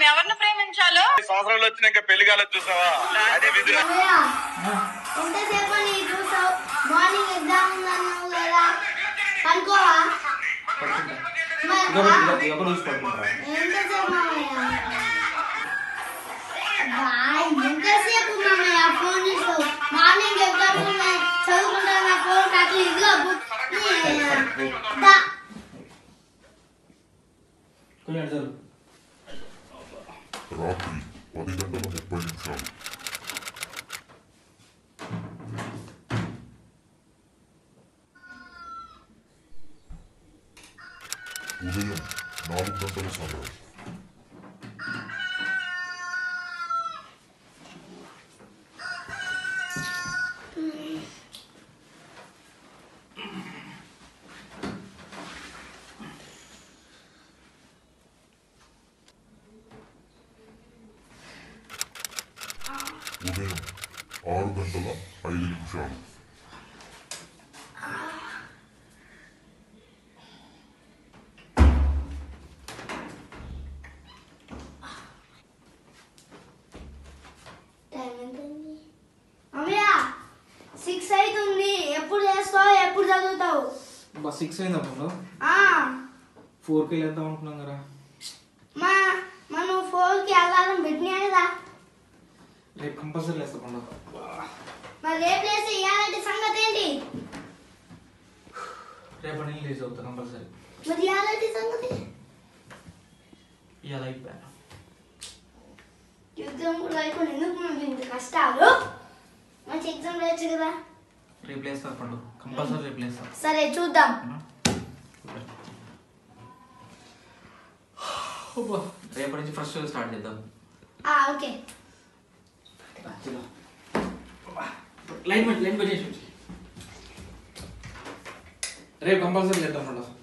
ఎవరిని ప్రేమించాలో సంవత్సరాలు వచ్చిన ఇంకా పెళ్లి కాలేదు చూసావా అది విధి అమ్మయ్య, ఎంతసేపు నీ చూసావు మార్నింగ్ ఎగ్జామ్ ఉందన్నావు కదా పనుకోవా మరి ఇదొక ఇదొక- ఇదొక రోజు పడుకుంటారా ఎంతసేపు మామయ్య బాయ్ ఎంతసేపు మామయ్య ఫోన్ చూస్తావు మార్నింగ్ ఎగ్జామ్ ఉన్నాయి చదువుకుంటా నా ఫోన్ కాకి ఇదిగో బుక్ దా కొంచెం అటు జరుగు. రాత్రి పది గంటల ముప్పై నిమిషాలు ఉదయం నాలుగు గంటల సమయం ఉదయం ఆరు గంటల ఐదు నిమిషాలు టైం ఎంతైంది అమ్మయ్య సిక్స్ అవుతుంది ఎప్పుడు చేస్తావు ఎప్పుడు చదువుతావు బా సిక్స్ అయిందా పండు ఆ, ఫోర్కి వెళ్దాం అనుకున్నాం కదా మా మనం ఫోన్కి అలారం పెట్టినా కదా రేపు కంపల్సరీ వేస్తా పండు మరి రేపు లేసి ఇవ్వాలంటే సంగతి ఏంటి రేపటి నుంచి లేచి అవుతా కంపల్సరీ మరి ఇవ్వాలంటే సంగతి ఇవాళ అయిపోయాను యుద్ధం కూడా అయిపోయి ఎందుకు మనకి ఇంత కష్టాలు మంచి ఎగ్జామ్ రాయొచ్చు కదా రేపు లేస్తా పండు కంపల్సరీ రేపు లేస్తా సరే చూద్దాం అబ్బా, రేపటి నుంచి ఫస్ట్ స్టార్ట్ చేద్దాం ఆ, ఓకే రా, చలో. అబ్బా, లైన్ పెట్టి లైన్ పెట్టేసి రేపు కంపల్సరీ చేద్దాం పండు